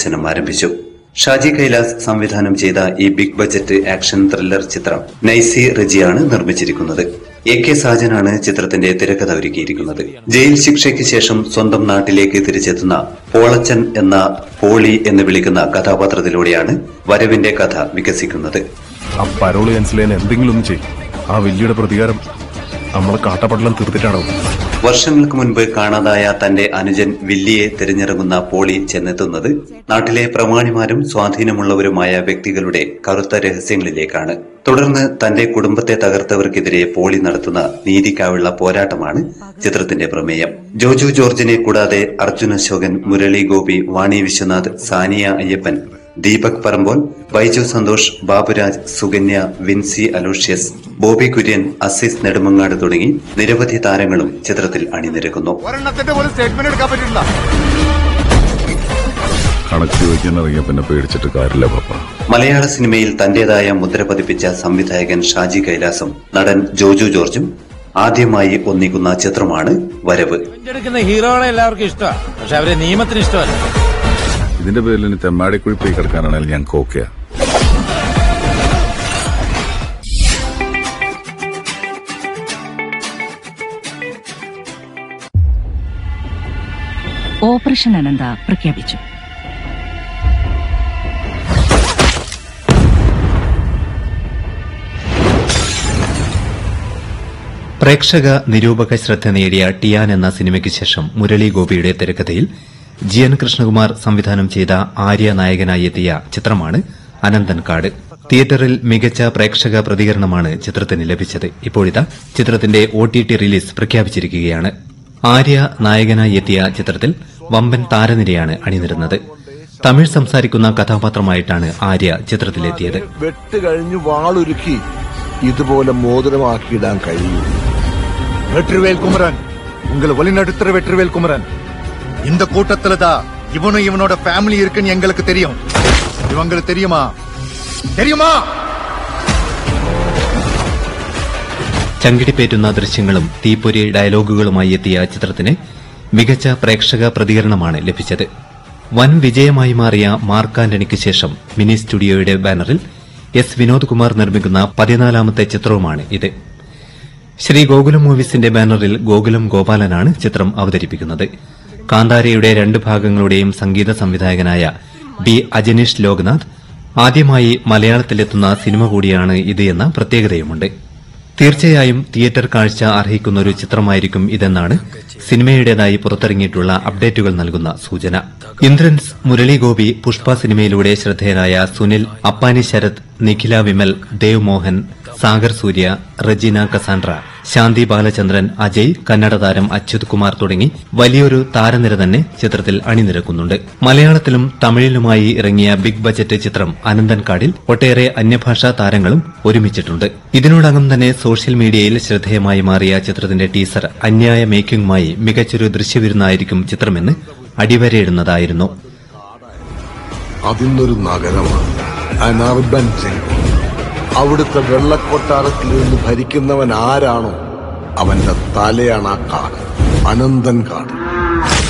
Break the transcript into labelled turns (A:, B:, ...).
A: പ്രദർശനം ആരംഭിച്ചു ഷാജി കൈലാസ് സംവിധാനം ചെയ്ത ഈ ബിഗ് ബജറ്റ് ആക്ഷൻ ത്രില്ലർ ചിത്രം നൈസി റെജിയാണ് നിർമ്മിച്ചിരിക്കുന്നത് എ കെ സാജനാണ് ചിത്രത്തിന്റെ തിരക്കഥ ഒരുക്കിയിരിക്കുന്നത് ജയിൽ ശിക്ഷയ്ക്ക് ശേഷം സ്വന്തം നാട്ടിലേക്ക് തിരിച്ചെത്തുന്ന പോളച്ചൻ എന്ന പോളി എന്ന് വിളിക്കുന്ന കഥാപാത്രത്തിലൂടെയാണ് വരവിന്റെ കഥ വികസിക്കുന്നത്
B: ആ പരോള് ക്യാൻസൽ ചെയ്യാൻ എന്തെങ്കിലും ഒന്ന് ചെയ്യും ആ വലിയുടെ പ്രതികാരം നമ്മളെ കാട്ടപ്പടലം തീർത്തിട്ടാണോ
A: വർഷങ്ങൾക്ക് മുൻപ് കാണാതായ തന്റെ അനുജൻ വില്ലിയെ തിരഞ്ഞിറങ്ങുന്ന പോളി ചെന്നെത്തുന്നത് നാട്ടിലെ പ്രമാണിമാരും സ്വാധീനമുള്ളവരുമായ വ്യക്തികളുടെ കറുത്ത രഹസ്യങ്ങളിലേക്കാണ് തുടർന്ന് തന്റെ കുടുംബത്തെ തകർത്തവർക്കെതിരെ പോളി നടത്തുന്ന നീതിക്കായുള്ള പോരാട്ടമാണ് ചിത്രത്തിന്റെ പ്രമേയം ജോജു ജോർജിനെ കൂടാതെ അർജുൻ അശോകൻ മുരളി ഗോപി വാണി വിശ്വനാഥ് സാനിയ അയ്യപ്പൻ ദീപക് പറമ്പോൽ ബൈജു സന്തോഷ് ബാബുരാജ് സുകന്യ വിൻസി അലോഷ്യസ് ബോബി കുര്യൻ അസീസ് നെടുമങ്ങാട് തുടങ്ങി നിരവധി താരങ്ങളും ചിത്രത്തിൽ അണിനിരക്കുന്നു
C: ഒരെണ്ണത്തിന്റെ പോലും സ്റ്റേറ്റ്മെന്റ് എടുക്കാൻ പറ്റില്ല
B: കണക്ക് ചോദിക്കാൻ ഇറങ്ങിയ പിന്നെ പേടിച്ചിട്ട് കാര്യമില്ല പപ്പ
A: മലയാള സിനിമയിൽ തന്റേതായ മുദ്ര പതിപ്പിച്ച സംവിധായകൻ ഷാജി കൈലാസും നടൻ ജോജു ജോർജും ആദ്യമായി ഒന്നിക്കുന്ന ചിത്രമാണ് വരവ്
D: എടുക്കുന്ന ഹീറോകളെ എല്ലാവർക്കും ഇഷ്ടമാണ് പക്ഷെ അവരെ നിയമത്തിന് ഇഷ്ടമല്ല
B: ഇതിന്റെ പേരിൽ ഇനി തെമ്മാടിക്കുഴി പോയി കിടക്കാനാണെങ്കിൽ ഞങ്ങൾക്ക് ഓക്കെയാ
E: ഓപ്പറേഷൻ അനന്ത പ്രഖ്യാപിച്ചു
F: പ്രേക്ഷക നിരൂപക ശ്രദ്ധ നേടിയ ടിയാൻ എന്ന സിനിമയ്ക്ക് ശേഷം മുരളി ഗോപിയുടെ തിരക്കഥയിൽ ജി എൻ കൃഷ്ണകുമാർ സംവിധാനം ചെയ്ത ആര്യ നായകനായി എത്തിയ ചിത്രമാണ് അനന്തൻകാട് തിയേറ്ററിൽ മികച്ച പ്രേക്ഷക പ്രതികരണമാണ് ചിത്രത്തിന് ലഭിച്ചത് ഇപ്പോഴിതാ ചിത്രത്തിന്റെ ഒ ടി ടി റിലീസ് പ്രഖ്യാപിച്ചിരിക്കുകയാണ് ആര്യ നായകനായി എത്തിയ ചിത്രത്തിൽ വമ്പൻ താരനിരയാണ് അണിനിരുന്നത് തമിഴ് സംസാരിക്കുന്ന കഥാപാത്രമായിട്ടാണ് ആര്യ ചിത്രത്തിലെത്തിയത്
C: വെട്ട് കഴിഞ്ഞ് വാളൊരുക്കി ഇതുപോലെ മോതിരമാക്കിയിടാൻ കഴിയും
G: வெற்றிவேல் குமரன் உங்களை வழிநடத்துற வெற்றிவேல் குமரன் இந்த கூட்டத்துல தான் இவனும் இவனோட ஃபேமிலி இருக்குன்னு எங்களுக்கு தெரியும் இவங்களுக்கு தெரியுமா தெரியுமா
F: ചങ്കിടിപ്പേറ്റുന്ന ദൃശ്യങ്ങളും തീപ്പൊരി ഡയലോഗുകളുമായി എത്തിയ ചിത്രത്തിന് മികച്ച പ്രേക്ഷക പ്രതികരണമാണ് ലഭിച്ചത് വൻ വിജയമായി മാറിയ മാർക്ക് ആന്റണിക്ക് ശേഷം മിനി സ്റ്റുഡിയോയുടെ ബാനറിൽ എസ് വിനോദ് കുമാർ നിർമ്മിക്കുന്ന പതിനാലാമത്തെ ചിത്രവുമാണ് ഇത് ശ്രീ ഗോകുലം മൂവീസിന്റെ ബാനറിൽ ഗോകുലം ഗോപാലനാണ് ചിത്രം അവതരിപ്പിക്കുന്നത് കാന്താരയുടെ രണ്ട് ഭാഗങ്ങളുടെയും സംഗീത സംവിധായകനായ ബി അജനീഷ് ലോക്നാഥ് ആദ്യമായി മലയാളത്തിലെത്തുന്ന സിനിമ കൂടിയാണ് ഇത് എന്ന പ്രത്യേകതയുമുണ്ട് തീർച്ചയായും തിയേറ്റർ കാഴ്ച അർഹിക്കുന്ന ഒരു ചിത്രമായിരിക്കും ഇതെന്നാണ് സിനിമയുടേതായി പുറത്തിറങ്ങിയിട്ടുള്ള അപ്ഡേറ്റുകൾ നൽകുന്ന സൂചന ഇന്ദ്രൻസ് മുരളി ഗോപി പുഷ്പ സിനിമയിലൂടെ ശ്രദ്ധേയനായ സുനിൽ അപ്പാനി ശരത് നിഖില വിമൽ ദേവ് മോഹൻ സാഗർ സൂര്യ റജീന കസാൻഡ്ര ശാന്തി ബാലചന്ദ്രൻ അജയ് കന്നഡ താരം അച്യുത് കുമാർ തുടങ്ങി വലിയൊരു താരനിര തന്നെ ചിത്രത്തിൽ അണിനിരക്കുന്നുണ്ട് മലയാളത്തിലും തമിഴിലുമായി ഇറങ്ങിയ ബിഗ് ബജറ്റ് ചിത്രം അനന്തൻകാടിൽ ഒട്ടേറെ അന്യഭാഷാ താരങ്ങളും ഒരുമിച്ചിട്ടുണ്ട് ഇതിനോടകം തന്നെ സോഷ്യൽ മീഡിയയിൽ ശ്രദ്ധേയമായി മാറിയ ചിത്രത്തിന്റെ ടീസർ അന്യായ മേക്കിംഗുമായി മികച്ചൊരു ദൃശ്യവിരുന്നായിരിക്കും ചിത്രമെന്ന് അടിവരയിടുന്നതായിരുന്നു
C: അതിന്നൊരു നഗരമാണ് അനർബൻ സിറ്റി അവിടുത്തെ വെള്ളക്കൊട്ടാരത്തിൽ നിന്ന് ഭരിക്കുന്നവൻ ആരാണോ അവന്റെ തലയാണ് ആ കാട് അനന്തൻ കാട്